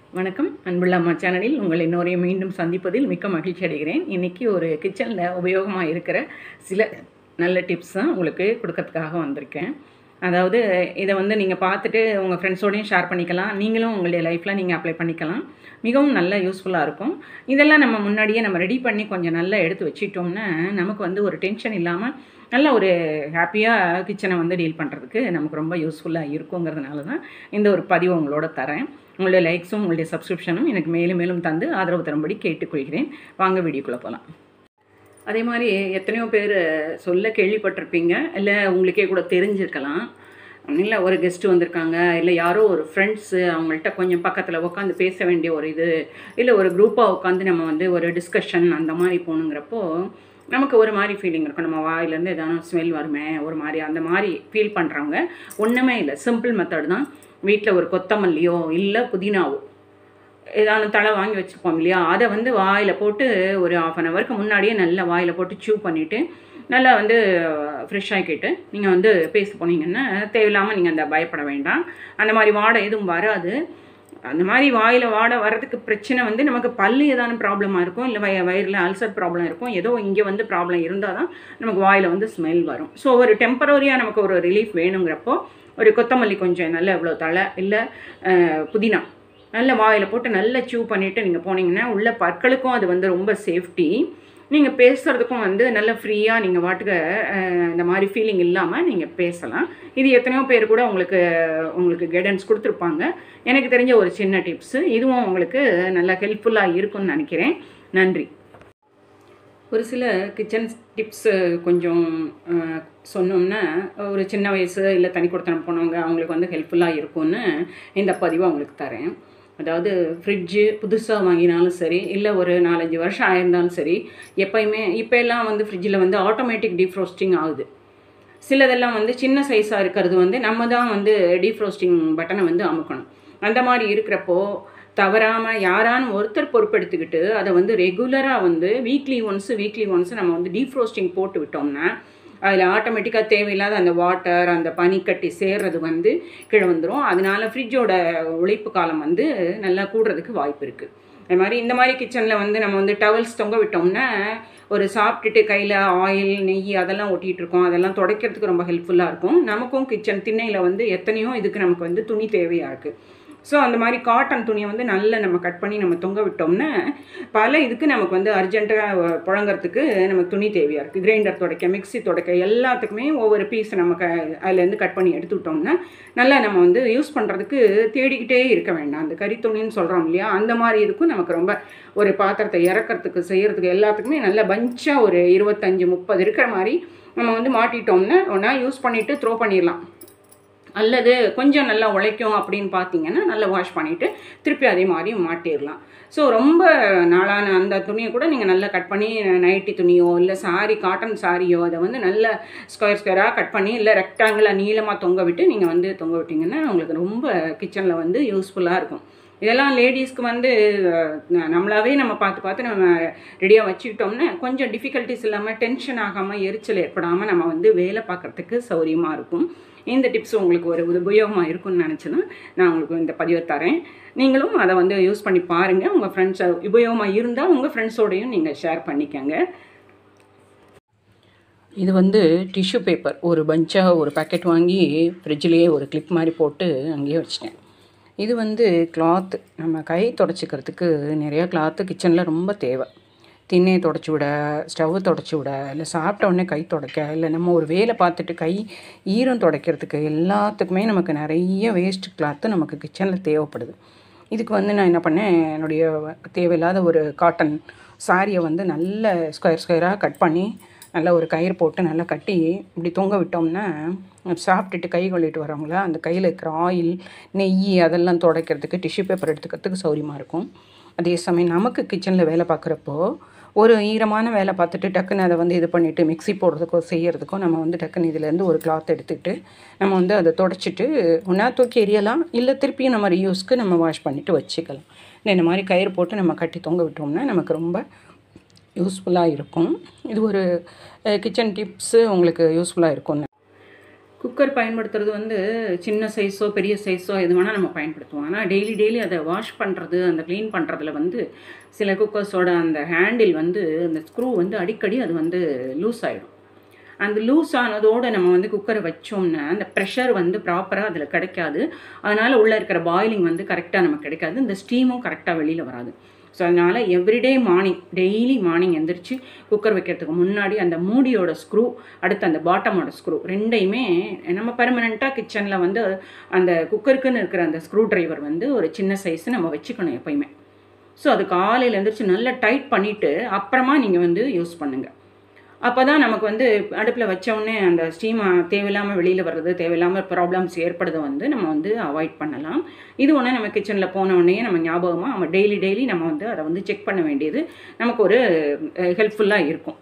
வணக்கம் அன்புள்ள அம்மா சேனலில் உங்கள் எல்லோரையும் மீண்டும் சந்திப்பதில் மிக்க மகிழ்ச்சி அடைகிறேன் இன்றைக்கி ஒரு கிச்சனில் உபயோகமாக இருக்கிற சில நல்ல டிப்ஸ் தான் உங்களுக்கு கொடுக்கறதுக்காக வந்திருக்கேன் அதாவது இதை வந்து நீங்கள் பார்த்துட்டு உங்கள் ஃப்ரெண்ட்ஸோடையும் ஷேர் பண்ணிக்கலாம் நீங்களும் உங்களுடைய லைஃப்பில் நீங்கள் அப்ளை பண்ணிக்கலாம் மிகவும் நல்ல யூஸ்ஃபுல்லாக இருக்கும் இதெல்லாம் நம்ம முன்னாடியே நம்ம ரெடி பண்ணி கொஞ்சம் நல்லா எடுத்து வச்சிட்டோம்னா நமக்கு வந்து ஒரு டென்ஷன் இல்லாமல் நல்ல ஒரு ஹாப்பியாக கிச்சனை வந்து டீல் பண்ணுறதுக்கு நமக்கு ரொம்ப யூஸ்ஃபுல்லாக இருக்குங்கிறதுனால தான் இந்த ஒரு பதிவு உங்களோட தரேன் உங்களுடைய லைக்ஸும் உங்களுடைய சப்ஸ்கிரிப்ஷனும் எனக்கு மேலும் மேலும் தந்து ஆதரவு தரும்படி கேட்டுக்கொள்கிறேன் வாங்க வீடியோக்குள்ளே போகலாம் அதே மாதிரி எத்தனையோ பேர் சொல்ல கேள்விப்பட்டிருப்பீங்க இல்லை உங்களுக்கே கூட தெரிஞ்சிருக்கலாம் இல்லை ஒரு கெஸ்ட்டு வந்திருக்காங்க இல்லை யாரோ ஒரு ஃப்ரெண்ட்ஸு அவங்கள்ட்ட கொஞ்சம் பக்கத்தில் உட்காந்து பேச வேண்டிய ஒரு இது இல்லை ஒரு குரூப்பாக உட்காந்து நம்ம வந்து ஒரு டிஸ்கஷன் அந்த மாதிரி போகணுங்கிறப்போ நமக்கு ஒரு மாதிரி ஃபீலிங் இருக்கும் நம்ம வாயிலேருந்து எதாவது ஸ்மெல் வருமே ஒரு மாதிரி அந்த மாதிரி ஃபீல் பண்ணுறவங்க ஒன்றுமே இல்லை சிம்பிள் மெத்தட் தான் வீட்டில் ஒரு கொத்தமல்லியோ இல்லை புதினாவோ ஏதாவது தலை வாங்கி வச்சுருப்போம் இல்லையா அதை வந்து வாயில் போட்டு ஒரு ஆஃப் அன் ஹவருக்கு முன்னாடியே நல்லா வாயில் போட்டு சூ பண்ணிவிட்டு நல்லா வந்து ஃப்ரெஷ் ஆக்கிட்டு நீங்கள் வந்து பேச போனீங்கன்னா தேவையில்லாமல் நீங்கள் அந்த பயப்பட வேண்டாம் அந்த மாதிரி வாடை எதுவும் வராது அந்த மாதிரி வாயில் வாடை வர்றதுக்கு பிரச்சனை வந்து நமக்கு பல்லு ஏதான ப்ராப்ளமாக இருக்கும் இல்லை வய வயிறில் அல்சர் ப்ராப்ளம் இருக்கும் ஏதோ இங்கே வந்து ப்ராப்ளம் இருந்தால் தான் நமக்கு வாயில் வந்து ஸ்மெல் வரும் ஸோ ஒரு டெம்பரரியாக நமக்கு ஒரு ரிலீஃப் வேணுங்கிறப்போ ஒரு கொத்தமல்லி கொஞ்சம் நல்ல இவ்வளோ தலை இல்லை புதினா நல்ல வாயில் போட்டு நல்லா சூ பண்ணிவிட்டு நீங்கள் போனீங்கன்னா உள்ள பற்களுக்கும் அது வந்து ரொம்ப சேஃப்டி நீங்கள் பேசுகிறதுக்கும் வந்து நல்ல ஃப்ரீயாக நீங்கள் வாட்டுக்கு இந்த மாதிரி ஃபீலிங் இல்லாமல் நீங்கள் பேசலாம் இது எத்தனையோ பேர் கூட உங்களுக்கு உங்களுக்கு கைடன்ஸ் கொடுத்துருப்பாங்க எனக்கு தெரிஞ்ச ஒரு சின்ன டிப்ஸு இதுவும் உங்களுக்கு நல்லா ஹெல்ப்ஃபுல்லாக இருக்கும்னு நினைக்கிறேன் நன்றி ஒரு சில கிச்சன் டிப்ஸு கொஞ்சம் சொன்னோம்னா ஒரு சின்ன வயசு இல்லை தனி கொடுத்தனம் போனவங்க அவங்களுக்கு வந்து ஹெல்ப்ஃபுல்லாக இருக்கும்னு இந்த பதிவை அவங்களுக்கு தரேன் அதாவது ஃப்ரிட்ஜு புதுசாக வாங்கினாலும் சரி இல்லை ஒரு நாலஞ்சு வருஷம் ஆயிருந்தாலும் சரி எப்போயுமே இப்போ எல்லாம் வந்து ஃப்ரிட்ஜில் வந்து ஆட்டோமேட்டிக் டீஃப்ரோஸ்டிங் ஆகுது சிலதெல்லாம் வந்து சின்ன சைஸாக இருக்கிறது வந்து நம்ம தான் வந்து டீஃப்ரோஸ்டிங் பட்டனை வந்து அமுக்கணும் அந்த மாதிரி இருக்கிறப்போ தவறாமல் யாரான ஒருத்தர் பொறுப்பெடுத்துக்கிட்டு அதை வந்து ரெகுலராக வந்து வீக்லி ஒன்ஸு வீக்லி ஒன்ஸு நம்ம வந்து டீஃப்ரோஸ்டிங் போட்டு விட்டோம்னா அதில் ஆட்டோமேட்டிக்காக தேவையில்லாத அந்த வாட்டர் அந்த பனிக்கட்டி சேர்றது வந்து கீழே வந்துடும் அதனால ஃப்ரிட்ஜோட உழைப்பு காலம் வந்து நல்லா கூடுறதுக்கு வாய்ப்பு இருக்குது அது மாதிரி இந்த மாதிரி கிச்சனில் வந்து நம்ம வந்து டவல்ஸ் தொங்க விட்டோம்னா ஒரு சாப்பிட்டுட்டு கையில் ஆயில் நெய் அதெல்லாம் ஒட்டிகிட்டு இருக்கோம் அதெல்லாம் துடைக்கிறதுக்கு ரொம்ப ஹெல்ப்ஃபுல்லாக இருக்கும் நமக்கும் கிச்சன் திண்ணையில் வந்து எத்தனையோ இதுக்கு நமக்கு வந்து துணி தேவையாக இருக்குது ஸோ அந்த மாதிரி காட்டன் துணியை வந்து நல்லா நம்ம கட் பண்ணி நம்ம தொங்க விட்டோம்னா பல இதுக்கு நமக்கு வந்து அர்ஜென்ட்டாக புழங்குறதுக்கு நமக்கு துணி தேவையாக இருக்குது கிரைண்டர் துடைக்க மிக்சி துடைக்க எல்லாத்துக்குமே ஒவ்வொரு பீஸ் நம்ம க அதுலேருந்து கட் பண்ணி எடுத்துக்கிட்டோம்னா நல்லா நம்ம வந்து யூஸ் பண்ணுறதுக்கு தேடிக்கிட்டே இருக்க வேண்டாம் அந்த கறி துணின்னு சொல்கிறோம் இல்லையா அந்த மாதிரி இதுக்கும் நமக்கு ரொம்ப ஒரு பாத்திரத்தை இறக்கிறதுக்கு செய்கிறதுக்கு எல்லாத்துக்குமே நல்ல பஞ்சாக ஒரு இருபத்தஞ்சி முப்பது இருக்கிற மாதிரி நம்ம வந்து மாட்டிட்டோம்னா ஒன்றா யூஸ் பண்ணிவிட்டு த்ரோ பண்ணிடலாம் அல்லது கொஞ்சம் நல்லா உழைக்கும் அப்படின்னு பார்த்தீங்கன்னா நல்லா வாஷ் பண்ணிவிட்டு திருப்பி அதே மாதிரி மாட்டிடலாம் ஸோ ரொம்ப நாளான அந்த துணியை கூட நீங்கள் நல்லா கட் பண்ணி நைட்டி துணியோ இல்லை சாரி காட்டன் சாரியோ அதை வந்து நல்ல ஸ்கொயர் ஸ்கொயராக கட் பண்ணி இல்லை ரெக்டாங்கிளாக நீளமாக தொங்க விட்டு நீங்கள் வந்து தொங்க விட்டிங்கன்னா உங்களுக்கு ரொம்ப கிச்சனில் வந்து யூஸ்ஃபுல்லாக இருக்கும் இதெல்லாம் லேடிஸ்க்கு வந்து நம்மளாவே நம்ம பார்த்து பார்த்து நம்ம ரெடியாக வச்சுக்கிட்டோம்னா கொஞ்சம் டிஃபிகல்ட்டிஸ் இல்லாமல் டென்ஷன் ஆகாமல் எரிச்சல் ஏற்படாமல் நம்ம வந்து வேலை பார்க்குறதுக்கு சௌரியமாக இருக்கும் இந்த டிப்ஸ் உங்களுக்கு ஒரு உபயோகமாக இருக்கும்னு நினச்சினா நான் உங்களுக்கு இந்த பதிவை தரேன் நீங்களும் அதை வந்து யூஸ் பண்ணி பாருங்கள் உங்கள் ஃப்ரெண்ட்ஸ் உபயோகமாக இருந்தால் உங்கள் ஃப்ரெண்ட்ஸோடையும் நீங்கள் ஷேர் பண்ணிக்கோங்க இது வந்து டிஷ்யூ பேப்பர் ஒரு பஞ்சாக ஒரு பேக்கெட் வாங்கி ஃப்ரிட்ஜ்லேயே ஒரு கிளிப் மாதிரி போட்டு அங்கேயே வச்சிட்டேன் இது வந்து கிளாத்து நம்ம கை தொடச்சிக்கிறதுக்கு நிறையா கிளாத்து கிச்சனில் ரொம்ப தேவை திண்ணையை தொடச்சி விட ஸ்டவ்வை தொடச்சி விட இல்லை சாப்பிட்ட உடனே கை துடைக்க இல்லை நம்ம ஒரு வேலை பார்த்துட்டு கை ஈரம் துடைக்கிறதுக்கு எல்லாத்துக்குமே நமக்கு நிறைய வேஸ்ட் கிளாத்து நமக்கு கிச்சனில் தேவைப்படுது இதுக்கு வந்து நான் என்ன பண்ணேன் என்னுடைய தேவையில்லாத ஒரு காட்டன் சாரியை வந்து நல்ல ஸ்கொயர் ஸ்கொயராக கட் பண்ணி நல்லா ஒரு கயிறு போட்டு நல்லா கட்டி இப்படி தொங்க விட்டோம்னா சாப்பிட்டுட்டு கை கொள்ளிட்டு வரவங்கள அந்த கையில் இருக்கிற ஆயில் நெய் அதெல்லாம் துடைக்கிறதுக்கு டிஷ்யூ பேப்பர் எடுத்துக்கிறதுக்கு சௌரியமாக இருக்கும் அதே சமயம் நமக்கு கிச்சனில் வேலை பார்க்குறப்போ ஒரு ஈரமான வேலை பார்த்துட்டு டக்குன்னு அதை வந்து இது பண்ணிவிட்டு மிக்சி போடுறதுக்கோ செய்கிறதுக்கோ நம்ம வந்து டக்குன்னு இதுலேருந்து ஒரு கிளாத் எடுத்துக்கிட்டு நம்ம வந்து அதை தொடச்சிட்டு ஒன்றா தூக்கி எறியலாம் இல்லை திருப்பியும் நம்ம ரீயூஸ்க்கு நம்ம வாஷ் பண்ணிவிட்டு வச்சுக்கலாம் இந்த மாதிரி கயிறு போட்டு நம்ம கட்டி தொங்க விட்டோம்னா நமக்கு ரொம்ப யூஸ்ஃபுல்லாக இருக்கும் இது ஒரு கிச்சன் டிப்ஸு உங்களுக்கு யூஸ்ஃபுல்லாக இருக்கும்னு குக்கர் பயன்படுத்துறது வந்து சின்ன சைஸோ பெரிய சைஸோ எது வேணால் நம்ம பயன்படுத்துவோம் ஆனால் டெய்லி டெய்லி அதை வாஷ் பண்ணுறது அந்த க்ளீன் பண்ணுறதுல வந்து சில குக்கர்ஸோட அந்த ஹேண்டில் வந்து அந்த ஸ்க்ரூ வந்து அடிக்கடி அது வந்து லூஸ் ஆகிடும் அந்த லூஸ் ஆனதோடு நம்ம வந்து குக்கரை வச்சோம்னா அந்த ப்ரெஷர் வந்து ப்ராப்பராக அதில் கிடைக்காது அதனால் உள்ளே இருக்கிற பாயிலிங் வந்து கரெக்டாக நமக்கு கிடைக்காது இந்த ஸ்டீமும் கரெக்டாக வெளியில் வராது ஸோ அதனால் எவ்ரிடே மார்னிங் டெய்லி மார்னிங் எந்திரிச்சு குக்கர் வைக்கிறதுக்கு முன்னாடி அந்த மூடியோட ஸ்க்ரூ அடுத்து அந்த பாட்டமோட ஸ்க்ரூ ரெண்டையுமே நம்ம பெர்மனெண்ட்டாக கிச்சனில் வந்து அந்த குக்கருக்குன்னு இருக்கிற அந்த ஸ்க்ரூ டிரைவர் வந்து ஒரு சின்ன சைஸ் நம்ம வச்சுக்கணும் எப்பயுமே ஸோ அது காலையில் எழுந்திரிச்சு நல்லா டைட் பண்ணிவிட்டு அப்புறமா நீங்கள் வந்து யூஸ் பண்ணுங்கள் அப்போ தான் நமக்கு வந்து அடுப்பில் வச்சோடனே அந்த ஸ்டீம் தேவையில்லாமல் வெளியில் வர்றது தேவையில்லாமல் ப்ராப்ளம்ஸ் ஏற்படுறதை வந்து நம்ம வந்து அவாய்ட் பண்ணலாம் இது ஒன்று நம்ம கிச்சனில் போன உடனே நம்ம ஞாபகமாக நம்ம டெய்லி டெய்லி நம்ம வந்து அதை வந்து செக் பண்ண வேண்டியது நமக்கு ஒரு ஹெல்ப்ஃபுல்லாக இருக்கும்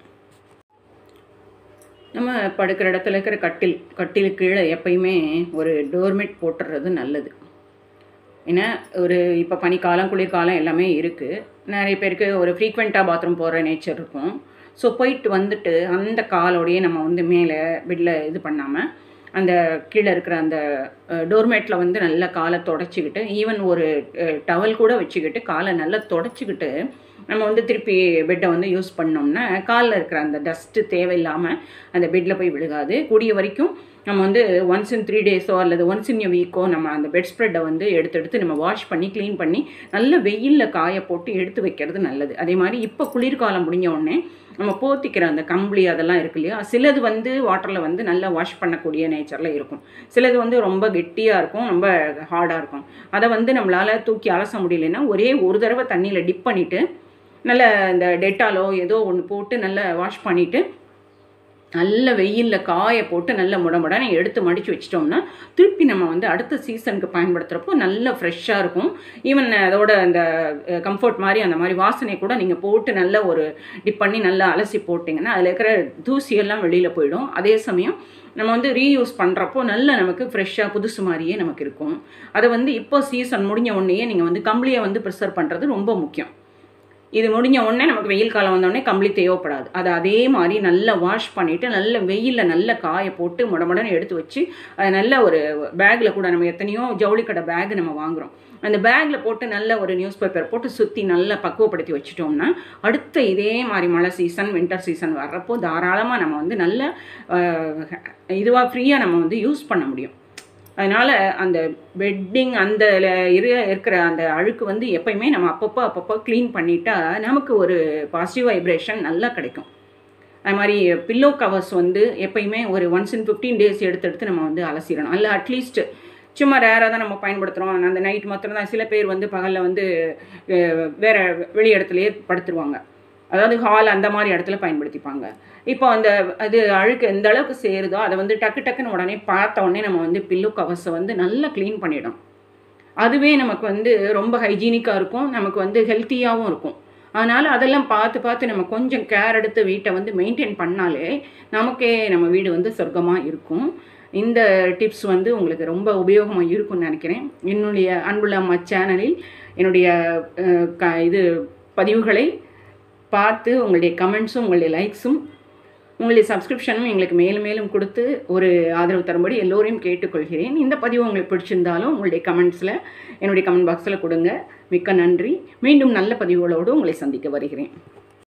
நம்ம படுக்கிற இடத்துல இருக்கிற கட்டில் கட்டிலுக்கு கீழே எப்பயுமே ஒரு டோர்மெட் போட்டுறது நல்லது ஏன்னா ஒரு இப்போ பனிக்காலம் குளிர்காலம் எல்லாமே இருக்குது நிறைய பேருக்கு ஒரு ஃப்ரீக்வெண்ட்டாக பாத்ரூம் போகிற நேச்சர் இருக்கும் ஸோ போயிட்டு வந்துட்டு அந்த காலோடையே நம்ம வந்து மேலே பெட்டில் இது பண்ணாமல் அந்த கீழே இருக்கிற அந்த டோர்மேட்டில் வந்து நல்லா காலை தொடச்சிக்கிட்டு ஈவன் ஒரு டவல் கூட வச்சுக்கிட்டு காலை நல்லா தொடச்சிக்கிட்டு நம்ம வந்து திருப்பி பெட்டை வந்து யூஸ் பண்ணோம்னா காலில் இருக்கிற அந்த டஸ்ட்டு தேவையில்லாமல் அந்த பெட்டில் போய் விழுகாது கூடிய வரைக்கும் நம்ம வந்து ஒன்ஸ் இன் த்ரீ டேஸோ அல்லது ஒன்ஸ் இன் எ வீக்கோ நம்ம அந்த பெட் ஸ்ப்ரெட்டை வந்து எடுத்து எடுத்து நம்ம வாஷ் பண்ணி க்ளீன் பண்ணி நல்ல வெயிலில் காய போட்டு எடுத்து வைக்கிறது நல்லது அதே மாதிரி இப்போ குளிர்காலம் முடிஞ்ச உடனே நம்ம போத்திக்கிற அந்த கம்பளி அதெல்லாம் இருக்கு இல்லையா சிலது வந்து வாட்டரில் வந்து நல்லா வாஷ் பண்ணக்கூடிய நேச்சரில் இருக்கும் சிலது வந்து ரொம்ப கெட்டியாக இருக்கும் ரொம்ப ஹார்டாக இருக்கும் அதை வந்து நம்மளால் தூக்கி அலச முடியலன்னா ஒரே ஒரு தடவை தண்ணியில் டிப் பண்ணிவிட்டு நல்ல இந்த டெட்டாலோ ஏதோ ஒன்று போட்டு நல்லா வாஷ் பண்ணிவிட்டு நல்ல வெயிலில் காய போட்டு நல்ல முடமுடன்னு எடுத்து மடித்து வச்சிட்டோம்னா திருப்பி நம்ம வந்து அடுத்த சீசனுக்கு பயன்படுத்துகிறப்போ நல்ல ஃப்ரெஷ்ஷாக இருக்கும் ஈவன் அதோட அந்த கம்ஃபர்ட் மாதிரி அந்த மாதிரி வாசனை கூட நீங்கள் போட்டு நல்ல ஒரு டிப் பண்ணி நல்லா அலசி போட்டிங்கன்னா அதில் இருக்கிற தூசியெல்லாம் வெளியில் போயிடும் அதே சமயம் நம்ம வந்து ரீயூஸ் பண்ணுறப்போ நல்ல நமக்கு ஃப்ரெஷ்ஷாக புதுசு மாதிரியே நமக்கு இருக்கும் அதை வந்து இப்போ சீசன் முடிஞ்ச உடனேயே நீங்கள் வந்து கம்பளியை வந்து ப்ரிசர்வ் பண்ணுறது ரொம்ப முக்கியம் இது முடிஞ்ச உடனே நமக்கு வெயில் காலம் வந்தோடனே கம்பளி தேவைப்படாது அதை அதே மாதிரி நல்லா வாஷ் பண்ணிவிட்டு நல்ல வெயிலில் நல்ல காய போட்டு முடமுடன்னு எடுத்து வச்சு அது நல்ல ஒரு பேக்கில் கூட நம்ம எத்தனையோ ஜவுளி கடை பேக் நம்ம வாங்குகிறோம் அந்த பேக்கில் போட்டு நல்ல ஒரு நியூஸ் பேப்பர் போட்டு சுற்றி நல்லா பக்குவப்படுத்தி வச்சுட்டோம்னா அடுத்த இதே மாதிரி மழை சீசன் வின்டர் சீசன் வர்றப்போ தாராளமாக நம்ம வந்து நல்ல இதுவாக ஃப்ரீயாக நம்ம வந்து யூஸ் பண்ண முடியும் அதனால் அந்த பெட்டிங் அந்த இரு இருக்கிற அந்த அழுக்கு வந்து எப்பயுமே நம்ம அப்பப்போ அப்பப்போ க்ளீன் பண்ணிட்டா நமக்கு ஒரு பாசிட்டிவ் வைப்ரேஷன் நல்லா கிடைக்கும் அது மாதிரி பில்லோ கவர்ஸ் வந்து எப்பயுமே ஒரு ஒன்ஸ் இன் ஃபிஃப்டீன் டேஸ் எடுத்து எடுத்து நம்ம வந்து அலசிடணும் அல்ல அட்லீஸ்ட் சும்மா ரேராக தான் நம்ம பயன்படுத்துகிறோம் அந்த நைட் மாத்திரம் தான் சில பேர் வந்து பகலில் வந்து வேறு வெளி இடத்துலையே படுத்துருவாங்க அதாவது ஹால் அந்த மாதிரி இடத்துல பயன்படுத்திப்பாங்க இப்போ அந்த அது அழுக்கு எந்த அளவுக்கு சேருதோ அதை வந்து டக்கு டக்குன்னு உடனே பார்த்த உடனே நம்ம வந்து பில்லு கவர்ஸை வந்து நல்லா க்ளீன் பண்ணிடும் அதுவே நமக்கு வந்து ரொம்ப ஹைஜீனிக்காக இருக்கும் நமக்கு வந்து ஹெல்த்தியாகவும் இருக்கும் அதனால் அதெல்லாம் பார்த்து பார்த்து நம்ம கொஞ்சம் கேர் எடுத்து வீட்டை வந்து மெயின்டைன் பண்ணாலே நமக்கே நம்ம வீடு வந்து சொர்க்கமாக இருக்கும் இந்த டிப்ஸ் வந்து உங்களுக்கு ரொம்ப உபயோகமாக இருக்கும்னு நினைக்கிறேன் என்னுடைய அன்புள்ள அம்மா சேனலில் என்னுடைய க இது பதிவுகளை பார்த்து உங்களுடைய கமெண்ட்ஸும் உங்களுடைய லைக்ஸும் உங்களுடைய சப்ஸ்கிரிப்ஷனும் எங்களுக்கு மேலும் மேலும் கொடுத்து ஒரு ஆதரவு தரும்படி எல்லோரையும் கேட்டுக்கொள்கிறேன் இந்த பதிவு உங்களுக்கு பிடிச்சிருந்தாலும் உங்களுடைய கமெண்ட்ஸில் என்னுடைய கமெண்ட் பாக்ஸில் கொடுங்க மிக்க நன்றி மீண்டும் நல்ல பதிவுகளோடு உங்களை சந்திக்க வருகிறேன்